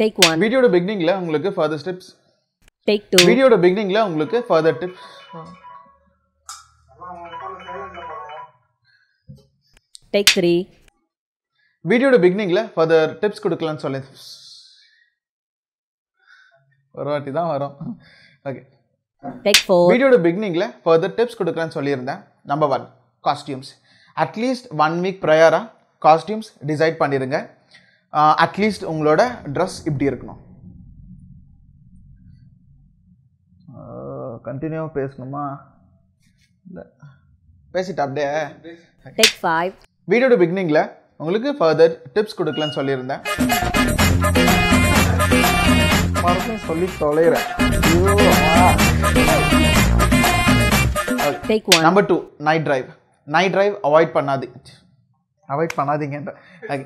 Take one. வீடியோட பிகினிங்ல உங்களுக்கு further steps Take two. வீடியோட பிகினிங்ல உங்களுக்கு ஃபர்தர் டிப்ஸ் Take three. வீடியோட பிகினிங்ல ஃபர்தர் டிப்ஸ் கொடுக்கலாம்னு சொல்லி ஒரு வாட்டி தான் வரும் ஓகே Take four. வீடியோட பிகினிங்ல ஃபர்தர் டிப்ஸ் கொடுக்கலாம்னு சொல்லியிருந்தேன் number one costumes at least one week ப்ரையராக காஸ்டியூம்ஸ் டிசைட் பண்ணிடுங்க அட்லீஸ்ட் உங்களோட ட்ரெஸ் இப்படி இருக்கணும் கண்டினியூ பேசணுமா இல்லை பேசிட்டு அப்படியே Take five. வீடியோட பிகினிங்கில் உங்களுக்கு ஃபர்தர் டிப்ஸ் கொடுக்கலன்னு சொல்லியிருந்தேன் மறுபடியும் சொல்லி தொலைகிறேன் Take one. Number two night drive night drive avoid பண்ணாது அவாய்ட் பண்ணாதீங்கன்ற Okay.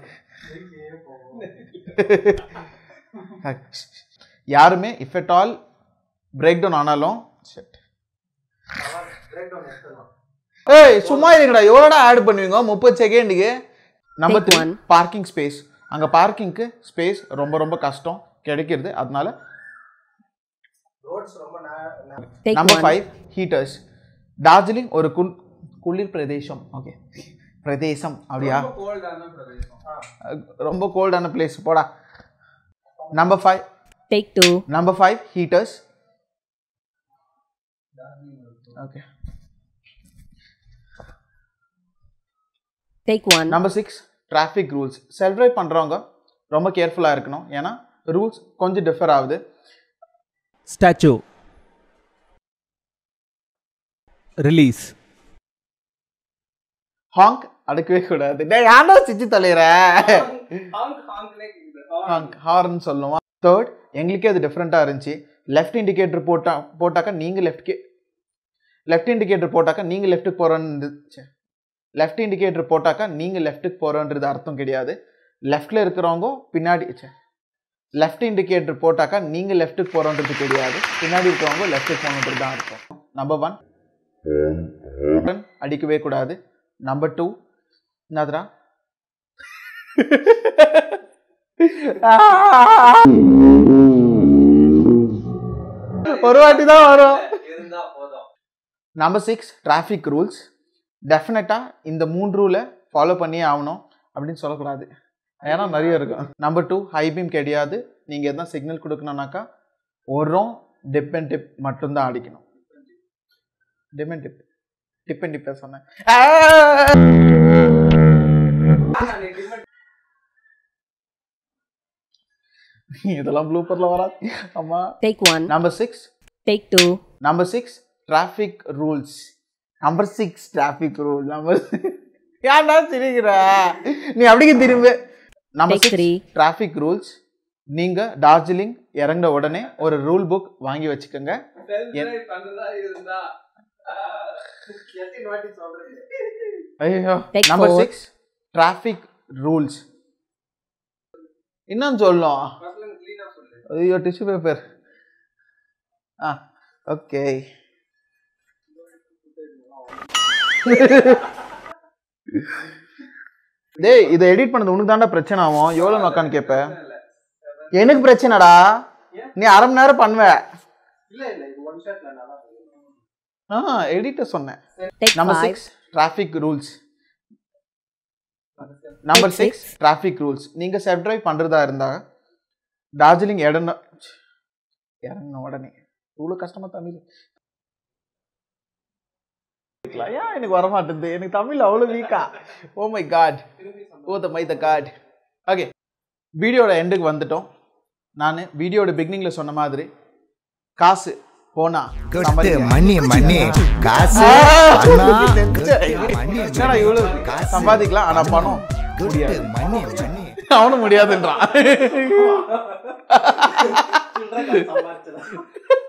Okay. யாருமே if at all break down ஆனாலும் shit. ஏய் சும்மா இருங்கடா எவ்வளோடா ஆட் பண்ணுவீங்க முப்பது செகண்டுக்கு number Take three one. Parking space அங்கே பார்க்கிங்க்கு ஸ்பேஸ் ரொம்ப ரொம்ப கஷ்டம் கிடைக்கிறது அதனால Take number one. Five heaters Darjeeling ஒரு குள் குளிர் பிரதேசம் ஓகே பிரதேசம் அப்படியா அஹ் ரொம்ப கோல்டான பிளேஸ் போடா number five Take two. Number five heaters okay Take one. Number six traffic rules self drive பண்ணுறவங்க ரொம்ப கேர்ஃபுல்லாக இருக்கணும் ஏன்னா ரூல்ஸ் கொஞ்சம் டிஃபர் ஆகுது Statue. Release. ஹாங்க் அடுக்கவே கூடாது டேய் யாரோ சிச்சு தலையிற ஹாங்க் ஹார்ன் சொல்லுவான் தேர்ட் எங்களுக்கே அது டிஃப்ரெண்ட்டாக இருந்துச்சு லெஃப்ட் இண்டிகேட்டர் போட்டா போட்டாக்கா நீங்கள் லெஃப்ட்கே லெஃப்ட் இண்டிகேட்டர் போட்டாக்கா நீங்கள் லெஃப்ட்டுக்கு போகிறோன்னு லெஃப்ட் இண்டிகேட்டர் போட்டாக்கா நீங்கள் லெஃப்ட்டுக்கு போகிறோன்றது அர்த்தம் கிடையாது லெஃப்டில் இருக்கிறவங்க பின்னாடி லெஃப்ட் இண்டிகேட்டர் போட்டாக்கா நீங்கள் லெஃப்ட்டுக்கு போகிறோன்றது கிடையாது பின்னாடி இருக்கிறவங்க லெஃப்ட்டுக்கு போகணுன்றது தான் அர்த்தம் நம்பர் ஒன் அடிக்கவே கூடாது நம்பர் டூ என்னதுடா ஒரு வாட்டி தான் வரும் நம்பர் சிக்ஸ் டிராஃபிக் ரூல்ஸ் டெஃபினட்டாக இந்த மூணு ரூலை ஃபாலோ பண்ணியே ஆகணும் அப்படின்னு சொல்லக்கூடாது ஏன்னா நிறைய இருக்கும் நம்பர் டூ ஹை பீம் கிடையாது நீங்கள் எதனா சிக்னல் கொடுக்கணும்னாக்கா ஒரு டிப் அண்ட் டிப் மட்டும்தான் அடிக்கணும் dip and dip dip and டிப்பை சொன்னேன் இதெல்லாம் ப்ளூப்பரில் வராது அம்மா Take one. Number six Take two. Number six traffic rules number six traffic rule number ஏன்டா சிரிக்கிற நீ அப்படியே திரும்ப number Take six three. Traffic rules நீங்க டார்ஜிலிங் இறங்கின உடனே ஒரு ரூல் புக் வாங்கி வச்சுக்கோங்க ஐயோ Take number four. Six traffic rules இன்னும் சொல்லணும் ஐயோ டிஷ்யூ பேப்பர் ஆ ஓகே டேய் இதை எடிட் பண்ணது உனக்கு தாண்டா பிரச்சனை ஆகும் எவ்வளோ நோக்கான்னு கேட்ப எனக்கு பிரச்சனைடா நீ அரை மணி நேரம் பண்ணுவ ஆ எடிட்ட சொன்னேன் Take number five. Six traffic rules number Take six traffic rules நீங்கள் செல்ஃப் டிரைவ் பண்ணுறதா இருந்தா டார்ஜிலிங் இடம் இறங்கின உடனே இவ்வளோ கஷ்டமா தமிழ் ஏன் எனக்கு வர மாட்டேங்குது எனக்கு தமிழ் அவ்வளோ வீக்கா oh my god oh the my the god okay வீடியோட எண்டுக்கு வந்துட்டோம் நான் வீடியோட பிகினிங்கில் சொன்ன மாதிரி காசு போனா கொட்டு சம்பாதிக்கலாம். மணி மணி காசு ஆ! பணம், மணி, என்னடா இவ்வளவு காசு, சம்பாதிக்கலாம் ஆனா பணம் கொட்டு முடியாது மணி மணி அவனும் முடியாதுன்றான்